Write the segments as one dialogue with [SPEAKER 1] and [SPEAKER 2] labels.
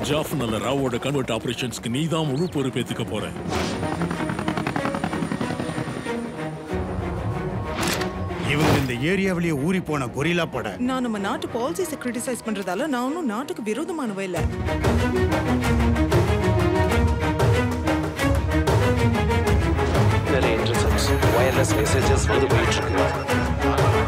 [SPEAKER 1] ஜாஃபனல்ல ராவோட convert ஆபரேஷன்ஸ்க்கு நீ தான் முழு பொறுப்பேத்துக்க போற
[SPEAKER 2] இவங்க இந்த ஏரியாவிலேயே ஊறி போன கொரிலா பட
[SPEAKER 3] நான் நம்ம நாட்டு பாலிசிஸை கிரிட்டிசைஸ் பண்றதால நான் ஒன்றும் நாட்டுக்கு விரோதமானவ இல்ல
[SPEAKER 4] நிறைய இன்டர்செப்ட்ஸ் வயர்லெஸ் மெசேஜஸ் வந்து போயிட்டு இருக்கு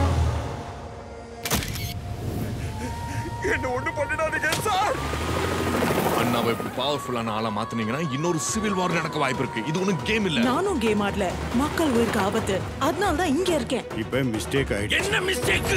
[SPEAKER 5] அண்ணாவை இப்படி பவர்ஃபுல்லான ஆளா மாத்துனீங்கன்னா இன்னொரு சிவில் வார் நடக்க வாய்ப்பு இருக்கு இது ஒன்றும் கேம் இல்ல
[SPEAKER 3] நானும் கேம் ஆடல மக்கள் உயிருக்கு ஆபத்து அதனால தான் இங்க இருக்கேன்
[SPEAKER 2] இப்ப மிஸ்டேக் ஆயிடுச்சு
[SPEAKER 1] என்ன மிஸ்டேக்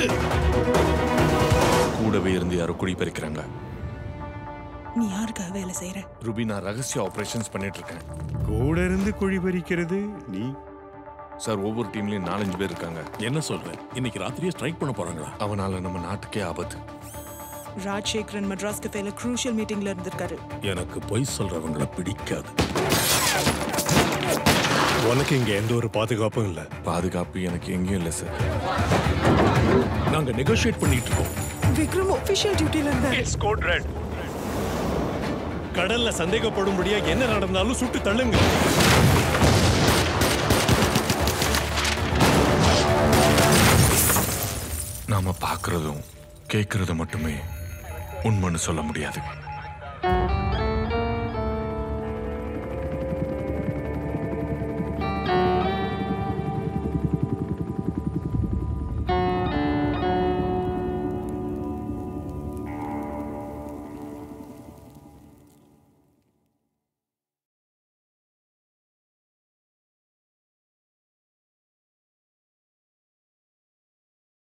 [SPEAKER 5] கூடவே இருந்து யாரோ குடி பறிக்கிறாங்க
[SPEAKER 3] நீ யாருக்காக வேலை செய்யற
[SPEAKER 5] ரூபி நான் ரகசிய ஆபரேஷன்ஸ் பண்ணிட்டு இருக்கேன்
[SPEAKER 2] கூட இருந்து குழி பறிக்கிறது நீ
[SPEAKER 5] சார் ஒவ்வொரு டீம்லயும் நாலஞ்சு பேர் இருக்காங்க
[SPEAKER 1] என்ன சொல்ற இன்னைக்கு ராத்திரியே ஸ்ட்ரைக் பண்ண போறாங்களா
[SPEAKER 5] அவனால நம்ம நாட்டுக்கே ஆபத்து
[SPEAKER 3] ராஜசேகரன் மெட்ராஸ் கஃபேல குரூஷியல் மீட்டிங்ல இருந்திருக்காரு
[SPEAKER 1] எனக்கு பொய் சொல்றவங்கள பிடிக்காது
[SPEAKER 6] உனக்கு இங்க எந்த ஒரு பாதுகாப்பும் இல்ல
[SPEAKER 5] பாதுகாப்பு எனக்கு எங்கேயும் இல்லை சார்
[SPEAKER 1] நாங்க நெகோஷியேட் பண்ணிட்டு இருக்கோம்
[SPEAKER 3] விக்ரம் ஒபிஷியல் டியூட்டில இருந்தாரு
[SPEAKER 6] கடல்ல சந்தேகப்படும்படியா என்ன நடந்தாலும் சுட்டு தள்ளுங்க
[SPEAKER 5] நாம பார்க்கறதும் கேட்கறது மட்டுமே உண்மைன்னு சொல்ல முடியாது